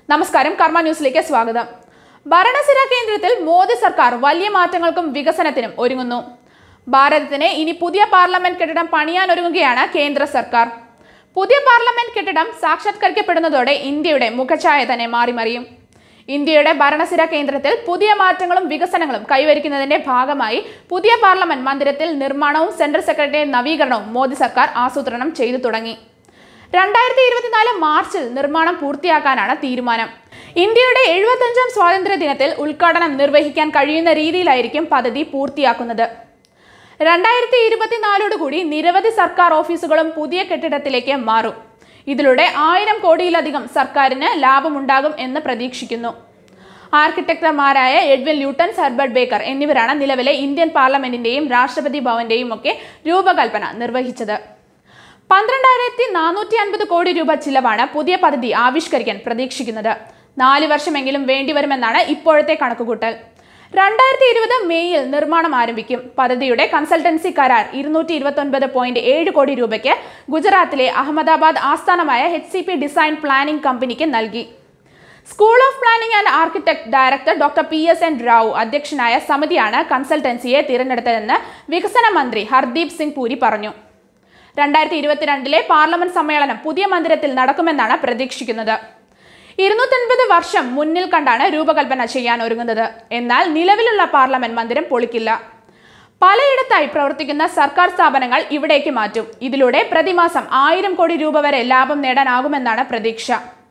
നമസ്കാരം കർമ്മ ന്യൂസിലേക്ക് സ്വാഗതം ഭരണസിര കേന്ദ്രത്തിൽ മോദി സർക്കാർ വലിയ മാറ്റങ്ങൾക്കും വികസനത്തിനും ഒരുങ്ങുന്നു ഭാരതത്തിന് ഇനി പുതിയ പാർലമെന്റ് കെട്ടിടം പണിയാൻ ഒരുങ്ങുകയാണ് കേന്ദ്ര സർക്കാർ പുതിയ പാർലമെന്റ് കെട്ടിടം സാക്ഷാത്കരിക്കപ്പെടുന്നതോടെ ഇന്ത്യയുടെ മുഖഛായ തന്നെ മാറിമറിയും ഇന്ത്യയുടെ ഭരണസിര കേന്ദ്രത്തിൽ പുതിയ മാറ്റങ്ങളും വികസനങ്ങളും കൈവരിക്കുന്നതിന്റെ ഭാഗമായി പുതിയ പാർലമെന്റ് മന്ദിരത്തിൽ നിർമ്മാണവും സെൻട്രൽ സെക്രട്ടറി നവീകരണവും മോദി സർക്കാർ ആസൂത്രണം ചെയ്തു തുടങ്ങി രണ്ടായിരത്തി ഇരുപത്തിനാല് മാർച്ചിൽ നിർമ്മാണം പൂർത്തിയാക്കാനാണ് തീരുമാനം ഇന്ത്യയുടെ എഴുപത്തഞ്ചാം സ്വാതന്ത്ര്യ ദിനത്തിൽ ഉദ്ഘാടനം നിർവഹിക്കാൻ കഴിയുന്ന രീതിയിലായിരിക്കും പദ്ധതി പൂർത്തിയാക്കുന്നത് രണ്ടായിരത്തി ഇരുപത്തിനാലോടുകൂടി നിരവധി സർക്കാർ ഓഫീസുകളും പുതിയ കെട്ടിടത്തിലേക്ക് മാറും ഇതിലൂടെ ആയിരം കോടിയിലധികം സർക്കാരിന് ലാഭമുണ്ടാകും എന്ന് പ്രതീക്ഷിക്കുന്നു ആർക്കിടെക്ടർമാരായ എഡ്വിൻ ല്യൂട്ടൻസ് ഹെർബർട്ട് ബേക്കർ എന്നിവരാണ് നിലവിലെ ഇന്ത്യൻ പാർലമെന്റിന്റെയും രാഷ്ട്രപതി ഭവന്റെയും ഒക്കെ രൂപകൽപ്പന നിർവഹിച്ചത് പന്ത്രണ്ടായിരത്തി നാനൂറ്റി അൻപത് കോടി രൂപ ചിലവാണ് പുതിയ പദ്ധതി ആവിഷ്കരിക്കാൻ പ്രതീക്ഷിക്കുന്നത് നാല് വർഷമെങ്കിലും വേണ്ടിവരുമെന്നാണ് ഇപ്പോഴത്തെ കണക്കുകൂട്ടൽ രണ്ടായിരത്തി ഇരുപത് മെയ്യിൽ നിർമ്മാണം ആരംഭിക്കും പദ്ധതിയുടെ കൺസൾട്ടൻസി കരാർ ഇരുന്നൂറ്റി ഇരുപത്തൊൻപത് പോയിന്റ് ഏഴ് കോടി രൂപയ്ക്ക് ഗുജറാത്തിലെ അഹമ്മദാബാദ് ആസ്ഥാനമായ H C P design planning കമ്പനിക്ക് നൽകി school of planning and architect director doctor P S N Rao അധ്യക്ഷനായ സമിതിയാണ് കൺസൾട്ടൻസിയെ തിരഞ്ഞെടുത്തതെന്ന് വികസന മന്ത്രി ഹർദീപ് സിംഗ് പൂരി പറഞ്ഞു രണ്ടായിരത്തി ഇരുപത്തിരണ്ടിലെ പാർലമെന്റ് സമ്മേളനം പുതിയ മന്ദിരത്തിൽ നടക്കുമെന്നാണ് പ്രതീക്ഷിക്കുന്നത് ഇരുന്നൂറ്റൻപത് വർഷം മുന്നിൽ കണ്ടാണ് രൂപകൽപ്പന ചെയ്യാൻ ഒരുങ്ങുന്നത് എന്നാൽ നിലവിലുള്ള പാർലമെന്റ് മന്ദിരം പൊളിക്കില്ല പലയിടത്തായി പ്രവർത്തിക്കുന്ന സർക്കാർ സ്ഥാപനങ്ങൾ ഇവിടേക്ക് മാറ്റും ഇതിലൂടെ പ്രതിമാസം ആയിരം കോടി രൂപ വരെ ലാഭം നേടാനാകുമെന്നാണ് പ്രതീക്ഷ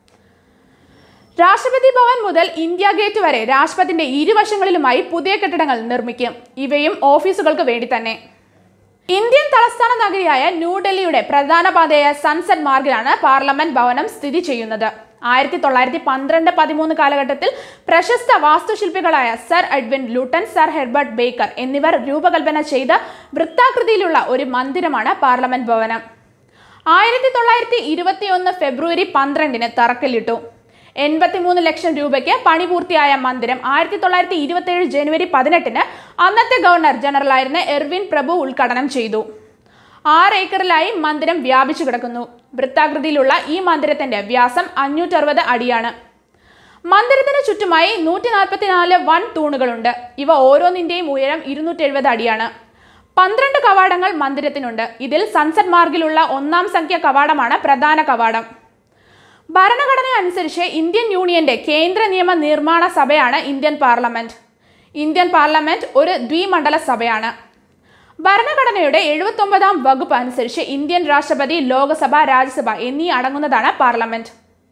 രാഷ്ട്രപതി ഭവൻ മുതൽ ഇന്ത്യ ഗേറ്റ് വരെ രാജ്പഥിന്റെ ഇരുവശങ്ങളിലുമായി പുതിയ കെട്ടിടങ്ങൾ നിർമ്മിക്കും ഇവയും ഓഫീസുകൾക്ക് വേണ്ടി തന്നെ ഇന്ത്യൻ തലസ്ഥാന നഗരിയായ ന്യൂഡൽഹിയുടെ പ്രധാന പാതയായ സൺസെറ്റ് മാർഗിലാണ് പാർലമെന്റ് ഭവനം സ്ഥിതി ചെയ്യുന്നത് ആയിരത്തി തൊള്ളായിരത്തി പന്ത്രണ്ട് പതിമൂന്ന് കാലഘട്ടത്തിൽ പ്രശസ്ത വാസ്തുശില്പികളായ sir Edwin Lutyens sir Herbert Baker എന്നിവർ രൂപകൽപ്പന ചെയ്ത വൃത്താകൃതിയിലുള്ള ഒരു മന്ദിരമാണ് പാർലമെന്റ് ഭവനം ആയിരത്തി തൊള്ളായിരത്തി ഇരുപത്തിയൊന്ന് ഫെബ്രുവരി പന്ത്രണ്ടിന് തറക്കല്ലിട്ടു എൺപത്തിമൂന്ന് ലക്ഷം രൂപയ്ക്ക് പണി പൂർത്തിയായ മന്ദിരം ആയിരത്തി തൊള്ളായിരത്തി ഇരുപത്തിയേഴ് ജനുവരി പതിനെട്ടിന് അന്നത്തെ ഗവർണർ ജനറലായിരുന്ന എർവിൻ പ്രഭു ഉദ്ഘാടനം ചെയ്തു ആറ് ഏക്കറിലായി മന്ദിരം വ്യാപിച്ചു കിടക്കുന്നു വൃത്താകൃതിയിലുള്ള ഈ മന്ദിരത്തിന്റെ വ്യാസം അഞ്ഞൂറ്ററുപത് അടിയാണ് മന്ദിരത്തിന് ചുറ്റുമായി നൂറ്റി നാൽപ്പത്തിനാല് വൻ തൂണുകളുണ്ട് ഇവ ഓരോന്നിന്റെയും ഉയരം ഇരുന്നൂറ്റി എഴുപത് അടിയാണ് പന്ത്രണ്ട് കവാടങ്ങൾ മന്ദിരത്തിനുണ്ട് ഇതിൽ സൺസെറ്റ് മാർഗിലുള്ള ഒന്നാം സംഖ്യ കവാടമാണ് പ്രധാന കവാടം ഭരണഘടന അനുസരിച്ച് ഇന്ത്യൻ യൂണിയന്റെ കേന്ദ്ര നിയമ നിർമ്മാണ സഭയാണ് ഇന്ത്യൻ പാർലമെന്റ് ഇന്ത്യൻ പാർലമെന്റ് ഒരു ദ്വിമണ്ഡല സഭയാണ് ഭരണഘടനയുടെ എഴുപത്തൊമ്പതാം വകുപ്പ് അനുസരിച്ച് ഇന്ത്യൻ രാഷ്ട്രപതി ലോകസഭ രാജ്യസഭ എന്നീ അടങ്ങുന്നതാണ് പാർലമെന്റ്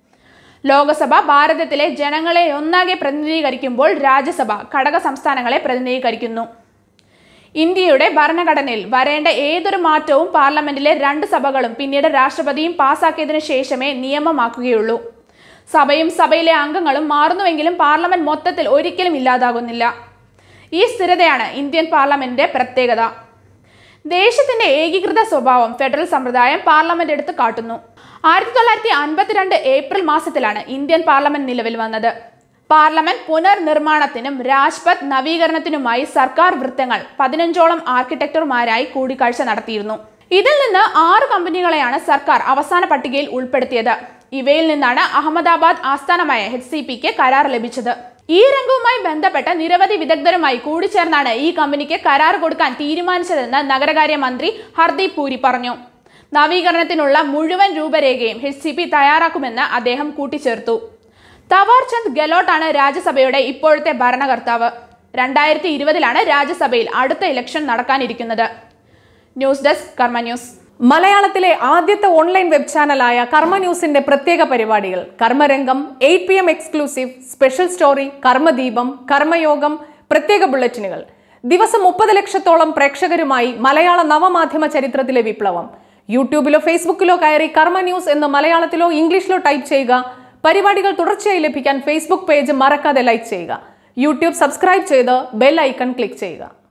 ലോകസഭ ഭാരതത്തിലെ ജനങ്ങളെ ഒന്നാകെ പ്രതിനിധീകരിക്കുമ്പോൾ രാജ്യസഭ ഘടക സംസ്ഥാനങ്ങളെ പ്രതിനിധീകരിക്കുന്നു ഇന്ത്യയുടെ ഭരണഘടനയിൽ വരേണ്ട ഏതൊരു മാറ്റവും പാർലമെന്റിലെ രണ്ട് സഭകളും പിന്നീട് രാഷ്ട്രപതിയും പാസാക്കിയതിനു ശേഷമേ നിയമമാക്കുകയുള്ളൂ സഭയും സഭയിലെ അംഗങ്ങളും മാറുന്നുവെങ്കിലും പാർലമെന്റ് മൊത്തത്തിൽ ഒരിക്കലും ഇല്ലാതാകുന്നില്ല ഈ സ്ഥിരതയാണ് ഇന്ത്യൻ പാർലമെന്റിന്റെ പ്രത്യേകത ദേശത്തിന്റെ ഏകീകൃത സ്വഭാവം ഫെഡറൽ സമ്പ്രദായം പാർലമെന്റ് എടുത്ത് കാട്ടുന്നു ആയിരത്തി തൊള്ളായിരത്തി അൻപത്തിരണ്ട് ഏപ്രിൽ മാസത്തിലാണ് ഇന്ത്യൻ പാർലമെന്റ് നിലവിൽ വന്നത് പാർലമെന്റ് പുനർനിർമ്മാണത്തിനും രാജ്പഥ് നവീകരണത്തിനുമായി സർക്കാർ വൃത്തങ്ങൾ പതിനഞ്ചോളം ആർക്കിടെക്ടർമാരായി കൂടിക്കാഴ്ച നടത്തിയിരുന്നു ഇതിൽ നിന്ന് ആറ് കമ്പനികളെയാണ് സർക്കാർ അവസാന പട്ടികയിൽ ഉൾപ്പെടുത്തിയത് ഇവയിൽ നിന്നാണ് അഹമ്മദാബാദ് ആസ്ഥാനമായ എച്ച് സി പിക്ക് കരാർ ലഭിച്ചത് ഈ രംഗവുമായി ബന്ധപ്പെട്ട നിരവധി വിദഗ്ധരുമായി കൂടിച്ചേർന്നാണ് ഈ കമ്പനിക്ക് കരാർ കൊടുക്കാൻ തീരുമാനിച്ചതെന്ന് നഗരകാര്യ മന്ത്രി ഹർദീപ് പൂരി പറഞ്ഞു നവീകരണത്തിനുള്ള മുഴുവൻ രൂപരേഖയും എച്ച് സി പി തയ്യാറാക്കുമെന്ന് അദ്ദേഹം കൂട്ടിച്ചേർത്തു തവാർ ചന്ദ് ഗെലോട്ടാണ് രാജ്യസഭയുടെ ഇപ്പോഴത്തെ ഭരണകർത്താവ് രണ്ടായിരത്തി ഇരുപതിലാണ് രാജ്യസഭയിൽ അടുത്ത ഇലക്ഷൻ നടക്കാനിരിക്കുന്നത് ന്യൂസ് ഡെസ്ക് കർമ്മ ന്യൂസ് മലയാളത്തിലെ ആദ്യത്തെ ഓൺലൈൻ വെബ് ചാനലായ കർമ്മ ന്യൂസിന്റെ പ്രത്യേക പരിപാടികൾ Karmarangam eight P M exclusive special story Karmadeepam Karmayogam പ്രത്യേക ബുള്ളറ്റിനുകൾ ദിവസം മുപ്പത് ലക്ഷത്തോളം പ്രേക്ഷകരുമായി മലയാള നവമാധ്യമ ചരിത്രത്തിലെ വിപ്ലവം യൂട്യൂബിലോ ഫേസ്ബുക്കിലോ കയറി കർമ്മ ന്യൂസ് എന്ന് മലയാളത്തിലോ ഇംഗ്ലീഷിലോ ടൈപ്പ് ചെയ്യുക പരിപാടികൾ തുടർച്ചയായി ലഭിക്കാൻ ഫേസ്ബുക്ക് പേജ് മറക്കാതെ ലൈക്ക് ചെയ്യുക യൂട്യൂബ് സബ്സ്ക്രൈബ് ചെയ്ത് ബെൽ ഐക്കൺ ക്ലിക്ക് ചെയ്യുക